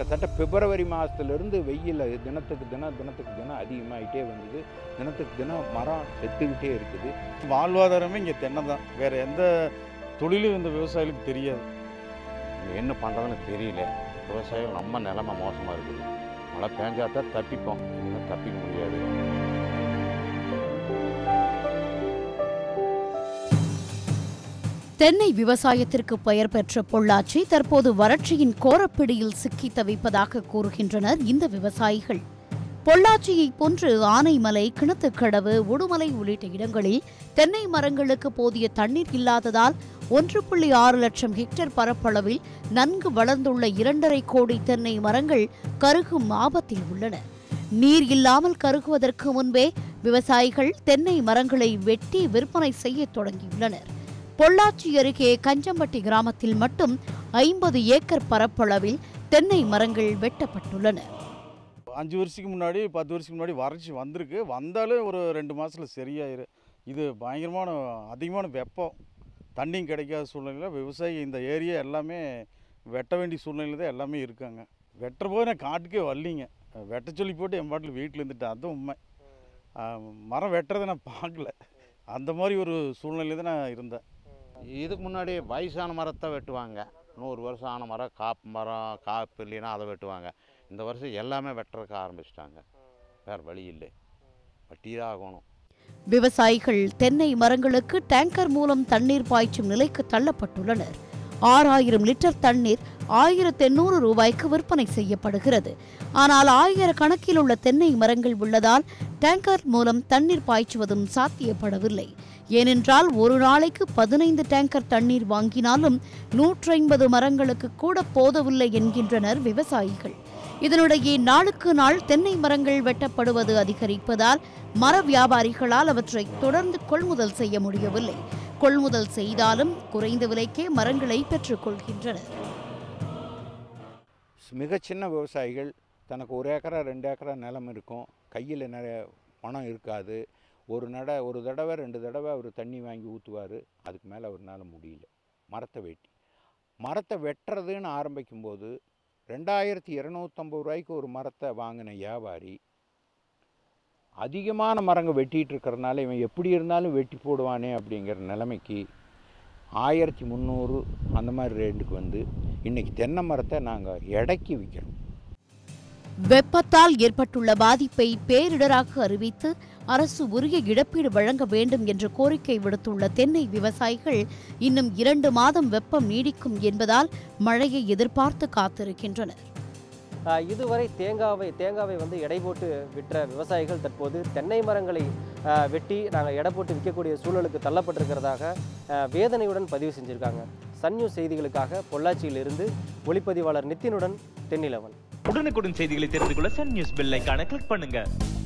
கிட்டத்தட்ட பிப்ரவரி மாதத்துலேருந்து வெயில் தினத்துக்கு தினம் தினத்துக்கு தினம் அதிகமாகிட்டே வந்தது தினத்துக்கு தினம் மரம் செத்துக்கிட்டே இருக்குது வாழ்வாதாரமே இங்கே தென்னை தான் வேறு எந்த தொழிலும் இந்த விவசாயிகளுக்கு தெரியாது என்ன பண்ணுறதுன்னு தெரியல விவசாயம் ரொம்ப நிலைமை மோசமாக இருக்குது மழை பேஞ்சா தான் தப்பிப்போம் இல்லைன்னா தப்பிக்க முடியாது தென்னை விவசாயத்திற்கு பெயர் பெற்ற பொள்ளாச்சி தற்போது வறட்சியின் கோரப்பிடியில் சிக்கி தவிப்பதாக கூறுகின்றனர் இந்த விவசாயிகள் பொள்ளாச்சியைப் போன்று ஆனைமலை கிணத்துக்கடவு உடுமலை உள்ளிட்ட இடங்களில் தென்னை மரங்களுக்கு போதிய தண்ணீர் இல்லாததால் ஒன்று புள்ளி ஆறு லட்சம் ஹெக்டேர் பரப்பளவில் நன்கு வளர்ந்துள்ள இரண்டரை கோடி தென்னை மரங்கள் கருகும் ஆபத்தில் உள்ளன நீர் இல்லாமல் கருகுவதற்கு முன்பே விவசாயிகள் தென்னை மரங்களை வெட்டி விற்பனை செய்யத் தொடங்கியுள்ளனர் பொள்ளாச்சி அருகே கஞ்சம்பட்டி கிராமத்தில் மட்டும் ஐம்பது ஏக்கர் பரப்பளவில் தென்னை மரங்கள் வெட்டப்பட்டுள்ளன அஞ்சு வருஷத்துக்கு முன்னாடி பத்து வருஷத்துக்கு முன்னாடி வறட்சி வந்திருக்கு வந்தாலும் ஒரு ரெண்டு மாதத்தில் சரியாயிரு இது பயங்கரமான அதிகமான வெப்பம் தண்ணியும் கிடைக்காத சூழ்நிலையில் விவசாயி இந்த ஏரியா எல்லாமே வெட்ட வேண்டிய சூழ்நிலையில் தான் எல்லாமே இருக்காங்க வெட்டுற போது நான் காட்டுக்கே வரலிங்க வெட்ட சொல்லி போட்டு என் பாட்டில் வீட்டில் இருந்துட்டேன் அதுவும் உண்மை ஆ, மரம் வெட்டுறதை நான் பார்க்கல அந்த மாதிரி ஒரு சூழ்நிலை தான் நான் இருந்தேன் இதுக்கு முன்னாடி வயசான மரத்தை வெட்டுவாங்க நூறு வருஷம் ஆன மரம் காப்பு மரம் காப்பு இல்லைன்னா அதை வெட்டுவாங்க இந்த வருஷம் எல்லாமே வெட்டுறதுக்கு ஆரம்பிச்சிட்டாங்க வேறு வழி இல்லை வெட்டிதான் ஆகணும் விவசாயிகள் தென்னை மரங்களுக்கு டேங்கர் மூலம் தண்ணீர் பாய்ச்சும் நிலைக்கு தள்ளப்பட்டுள்ளனர் ஆறாயிரம் லிட்டர் தண்ணீர் ஆயிரத்து எண்ணூறு ரூபாய்க்கு விற்பனை செய்யப்படுகிறது ஆனால் ஆயிரக்கணக்கில் உள்ள தென்னை மரங்கள் உள்ளதால் டேங்கர் மூலம் தண்ணீர் பாய்ச்சுவதும் சாத்தியப்படவில்லை ஏனென்றால் ஒரு நாளைக்கு பதினைந்து டேங்கர் தண்ணீர் வாங்கினாலும் நூற்றி ஐம்பது மரங்களுக்கு கூட போதவில்லை என்கின்றனர் விவசாயிகள் இதனிடையே நாளுக்கு நாள் தென்னை மரங்கள் வெட்டப்படுவது அதிகரிப்பதால் மர வியாபாரிகளால் அவற்றை தொடர்ந்து கொள்முதல் செய்ய முடியவில்லை கொள்முதல் செய்தாலும் குறைந்த விலைக்கே மரங்களை பெற்றுக் கொள்கின்றனர் மிகச் சின்ன விவசாயிகள் தனக்கு ஒரு ஏக்கரா ரெண்டு ஏக்கரா நிலம் இருக்கும் கையில் நிறைய பணம் இருக்காது ஒரு நட ஒரு தடவை ரெண்டு தடவை அவர் தண்ணி வாங்கி ஊற்றுவார் அதுக்கு மேலே அவர்னால முடியல மரத்தை வெட்டி மரத்தை வெட்டுறதுன்னு ஆரம்பிக்கும்போது ரெண்டாயிரத்தி இரநூத்தம்பது ரூபாய்க்கு ஒரு மரத்தை வாங்கின வியாபாரி அதிகமான மரங்க வெட்டிட்டு இருக்கிறனால இவன் எப்படி இருந்தாலும் வெட்டி போடுவானே அப்படிங்கிற நிலைமைக்கு ஆயிரத்தி முந்நூறு அந்த மாதிரி ரேட்டுக்கு வந்து இன்றைக்கி தென்னை மரத்தை நாங்கள் எடைக்கு விற்கிறோம் வெப்பத்தால் ஏற்பட்டுள்ள பாதிப்பை பேரிடராக அறிவித்து அரசு உரிய இழப்பீடு வழங்க வேண்டும் என்ற கோரிக்கை விடுத்துள்ள தென்னை விவசாயிகள் இன்னும் இரண்டு மாதம் வெப்பம் நீடிக்கும் என்பதால் மழையை எதிர்பார்த்து காத்திருக்கின்றனர் ஆஹ் இதுவரை தேங்காவை தேங்காவை வந்து எடை போட்டு விற்ற விவசாயிகள் தற்போது தென்னை மரங்களை ஆஹ் வெட்டி நாங்கள் எடை போட்டு விற்கக்கூடிய சூழலுக்கு தள்ளப்பட்டிருக்கிறதாக ஆஹ் வேதனையுடன் பதிவு செஞ்சுருக்காங்க சன் நியூஸ் செய்திகளுக்காக பொள்ளாச்சியிலிருந்து ஒளிப்பதிவாளர் நித்தினுடன் தென்னிலவன் உடனுக்குடன் செய்திகளை தெரிந்து கொள்ள சன் நியூஸ் பெல் ஐகானை கிளிக் பண்ணுங்க